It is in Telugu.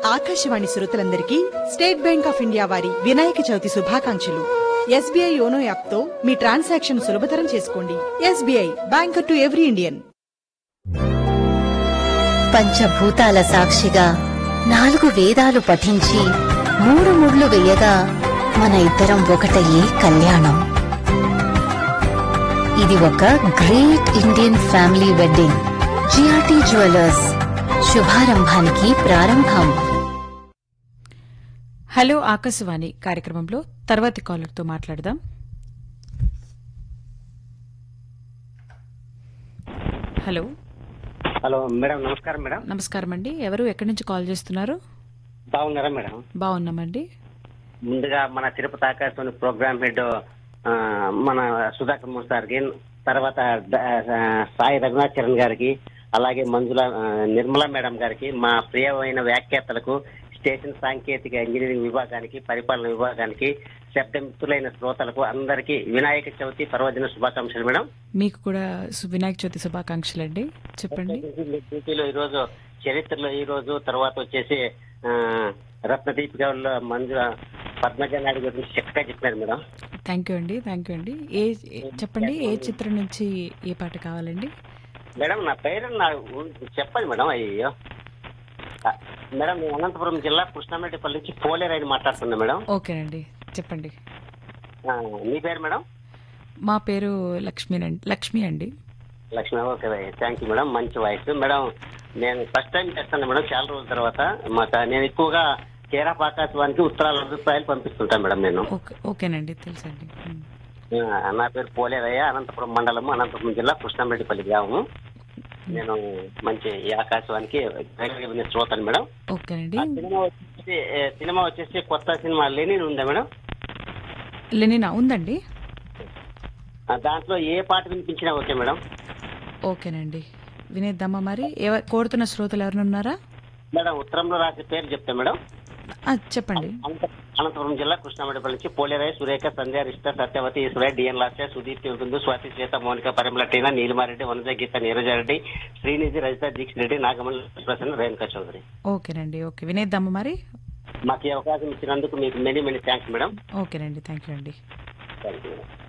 ఆకాశవాణి శ్రోతలందరికీ స్టేట్ బ్యాంక్ ఆఫ్ ఇండియా వారి వినాయక చవితి శుభాకాంక్షలు ఎస్బీఐ యోనో యాప్ తో మీ ట్రాన్సాక్షన్ సులభతరం చేసుకోండి SBI bank to every Indian పంచభూతాల సాక్షిగా నాలుగు వేదాలు పఠించి మూడు ముళ్ళు వేయగా మన ఇద్దరం ఒకటయ్యే కళ్యాణం ఇది ఒక great Indian family wedding GRT jewellers శుభారంభానికి ప్రారంభం హలో ఆకాశవాణి కార్యక్రమంలో తర్వాతి కాలర్తో మాట్లాడదాం హలో హలో మేడం నమస్కారం మేడం నమస్కారం అండి ఎవరు ఎక్కడి నుంచి కాల్ చేస్తున్నారు బాగున్నారా మేడం బాగున్నామండి ముందుగా మన తిరుపతి ఆకాశవాణి ప్రోగ్రామ్ హెడ్ ఆ, మన సుధాకర్ మోహన్ సార్కి తర్వాత ద- ఆ, సాయి రఘునాథ్ చరణ్ గారికి అలాగే మంజుల ఆ, నిర్మలా మేడం గారికి మా ప్రియమైన వ్యాఖ్యాతలకు స్టేషన్ సాంకేతిక ఇంజనీరింగ్ విభాగానికి పరిపాలన విభాగానికి శబ్దమిత్రులైన శ్రోతలకు అందరికీ వినాయక చవితి పర్వదిన శుభాకాంక్షలు మేడం మీకు కూడా సు- వినాయక చవితి శుభాకాంక్షలు అండి చెప్పండి మీ డ్యూటీలో ఈ రోజు చరిత్రలో ఈ రోజు తర్వాత వచ్చేసి ఆ, రత్నదీపికలో మంజు పద్మజ నాయుడు గురించి చక్కగా చెప్పినారు మేడం థ్యాంక్ యూ అండి థ్యాంక్ యూ అండి ఏ ఏ- చెప్పండి ఏ చిత్రం నుంచి ఏ పాట కావాలండి మేడం నా పేరు నా ఊ- చెప్పండి మేడం అయ్యో ఆ, మేడం నేను అనంతపురం జిల్లా కృష్ణారెడ్డిపల్లి నుంచి పోలేరాయని మాట్లాడుతున్నా మేడం ఓకేనండి చెప్పండి ఆ, మీ పేరు మేడం మా పేరు లక్ష్మీనండి లక్ష్మి అండి Lakshmi okay thank you madam మంచి వాయిస్ మేడం నేను ఫస్ట్ టైం చేస్తాను మేడం చాలా రోజుల తర్వాత మాకు నేను ఎక్కువగా కేరా ఆకాశవానికి ఉత్తరాల అభిప్రాయాలు పంపిస్తుంటాను మేడం నేను ఓకే ఓకేనండి తెలుసండి ఉమ్. ఆ, నా పేరు పోలేరయ్య అనంతపురం మండలము అనంతపురం జిల్లా కృష్ణారెడ్డిపల్లి గ్రామము నేను మంచి ఈ ఆకాశవానికి రెగ్యులర్ శ్రోతను మేడం ఓకేనండి ఆ సినిమా వచ్చేసి ఏ, సినిమా వచ్చేసి కొత్త సినిమా లెనిన్ ఉందా మేడం లెనినా ఉందండి ఆ, దాంట్లో ఏ పాట వినిపించినా ఓకే మేడం ఓకేనండి వినేద్దామా మరి ఎవ- కోరుతున్న శ్రోతలు ఎవరైనా ఉన్నారా మేడం ఉత్తరంలో రాసే పేరు చెప్తా మేడం ఆ, చెప్పండి అనంత- అనంతపురం జిల్లా కృష్ణారెడ్డిపల్లి నుంచి పోలేరాయ సురేఖ సంధ్య రిష్ట సత్యవతి ఈశ్వర డిఎన్ లాస్య సుదీప్ తిరుగుందు స్వాతి శ్వేత మౌనిక పరిమళ టీనా నీలిమారెడ్డి వనజ గీత నీరజారెడ్డి శ్రీనిధి రజిత దీక్ష రెడ్డి నాగమల్లి ప్రసన్న రేణుకా చౌదరి ఓకేనండి ఓకే వినేద్దామా మరి మాకు ఈ అవకాశం ఇచ్చినందుకు మీకు మెనీ మెనీ థ్యాంక్స్ మేడం ఓకేనండి థ్యాంక్ యూ అండి థ్యాంక్ యూ మేడం